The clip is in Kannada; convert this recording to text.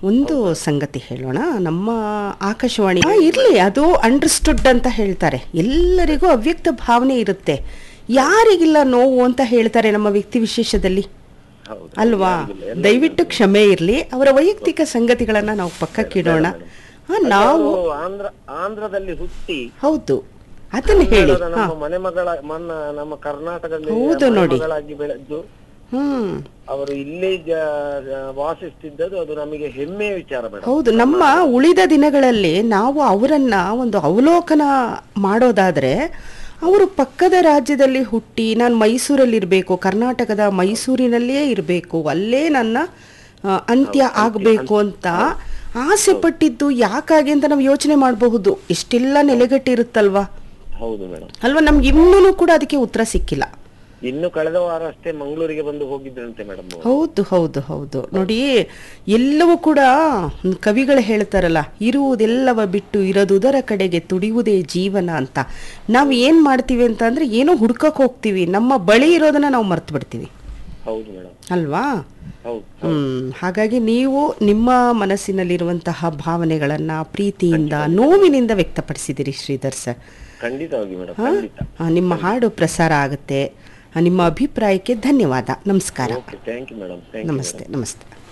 ಒಂದು ಸಂಗತಿ ಹೇಳೋಣ ನಮ್ಮ ಆಕಾಶವಾಣಿ ಆ, ಇರ್ಲಿ ಅದು ಅಂಡರ್ಸ್ಟುಡ್ ಅಂತ ಹೇಳ್ತಾರೆ ಎಲ್ಲರಿಗೂ ಅವ್ಯಕ್ತ ಭಾವನೆ ಇರುತ್ತೆ ಯಾರಿಗಿಲ್ಲ ನೋವು ಅಂತ ಹೇಳ್ತಾರೆ ನಮ್ಮ ವ್ಯಕ್ತಿ ವಿಶೇಷದಲ್ಲಿ ಹೌದು ಅಲ್ವಾ ದಯವಿಟ್ಟು ಕ್ಷಮೆ ಇರಲಿ ಅವರ ವೈಯಕ್ತಿಕ ಸಂಗತಿಗಳನ್ನ ನಾವು ಪಕ್ಕಕ್ಕಿಡೋಣ ಆ, ನಾವು ಅವರು ಆಂಧ್ರ ಆಂಧ್ರದಲ್ಲಿ ಹುಟ್ಟಿ ಹೌದು ಅದನ್ನ ಹೇಳಿ ಕನ್ನಡದ ನಮ್ಮ ಮನೆ ಮಗಳ ಮನ್ನ ನಮ್ಮ ಕರ್ನಾಟಕದಲ್ಲಿ ಹೌದು ಮನೆ ನೋಡಿ. ಮಗಳಾಗಿ ಬೆಳೆದು ಹ್ಮ್ ಅವರು ಇಲ್ಲೇ ಜ- ಜ- ವಾಸಿಸ್ತಿದ್ದದ್ದು ಅದು ನಮಗೆ ಹೆಮ್ಮೆಯ ವಿಚಾರ ಮೇಡಮ್ ಹೌದು ನಮ್ಮ ಉಳಿದ ದಿನಗಳಲ್ಲಿ ನಾವು ಅವರನ್ನ ಒಂದು ಅವಲೋಕನ ಮಾಡೋದಾದ್ರೆ ಅವರು ಪಕ್ಕದ ರಾಜ್ಯದಲ್ಲಿ ಹುಟ್ಟಿ ನಾನು ಮೈಸೂರಲ್ಲಿ ಇರಬೇಕು ಕರ್ನಾಟಕದ ಮೈಸೂರಿನಲ್ಲಿಯೇ ಇರಬೇಕು ಅಲ್ಲೇ ನನ್ನ ಆ, ಅಂತ್ಯ ಆಗಬೇಕು ಅಂತ ಆಸೆ ಪಟ್ಟಿದ್ದು ಯಾಕಾಗಿ ಅಂತ ನಾವು ಯೋಚನೆ ಮಾಡಬಹುದು ಇಷ್ಟೆಲ್ಲ ನೆಲೆಗಟ್ಟಿರುತ್ತಲ್ವಾ ಹೌದು ಮೇಡಮ್ ಅಲ್ವಾ ನಮ್ಗೆ ಇನ್ನೂ ಕೂಡ ಅದಕ್ಕೆ ಉತ್ತರ ಸಿಕ್ಕಿಲ್ಲ ಇನ್ನು ಕಳೆದ ವಾರ ಅಷ್ಟೇ ಮಂಗಳೂರಿಗೆ ಬಂದು ಹೋಗಿದ್ರಂತೆ ಮೇಡಮ್ ಹೌದು ಹೌದು ಹೌದು ನೋಡಿ ಎಲ್ಲವೂ ಕೂಡ ಕವಿಗಳು ಹೇಳ್ತಾರಲ್ಲ ಇರುವುದೆಲ್ಲವ ಬಿಟ್ಟು ಇರೋದುದರ ಕಡೆಗೆ ತುಡಿಯುವುದೇ ಜೀವನ ಅಂತ ನಾವು ಏನು ಮಾಡ್ತೀವಿ ಅಂತ ಅಂದ್ರೆ ಏನೋ ಹುಡ್ಕಕ್ಕೆ ಹೋಗ್ತೀವಿ ನಮ್ಮ ಬಳಿ ಇರೋದನ್ನ ನಾವು ಮರ್ತು ಬಿಡ್ತೀವಿ ಹೌದು ಮೇಡಮ್ ಅಲ್ವಾ ಹೌದು ಹ್ಮ್ ಹಾಗಾಗಿ ನೀವು ನಿಮ್ಮ ಮನಸ್ಸಿನಲ್ಲಿರುವಂತಹ ಭಾವನೆಗಳನ್ನ ಪ್ರೀತಿಯಿಂದ ನೋವಿನಿಂದ ವ್ಯಕ್ತಪಡಿಸಿದಿರಿ ಶ್ರೀಧರ್ ಸರ್ ಖಂಡಿತವಾಗಿ ಮೇಡಮ್ ಹಾ? ಖಂಡಿತ ಆ, ನಿಮ್ಮ ಹಾಡು ಪ್ರಸಾರ ಆಗುತ್ತೆ ಆ, ನಿಮ್ಮ ಅಭಿಪ್ರಾಯಕ್ಕೆ ಧನ್ಯವಾದ ನಮಸ್ಕಾರ okay thank you madam thank you ನಮಸ್ತೆ ನಮಸ್ತೆ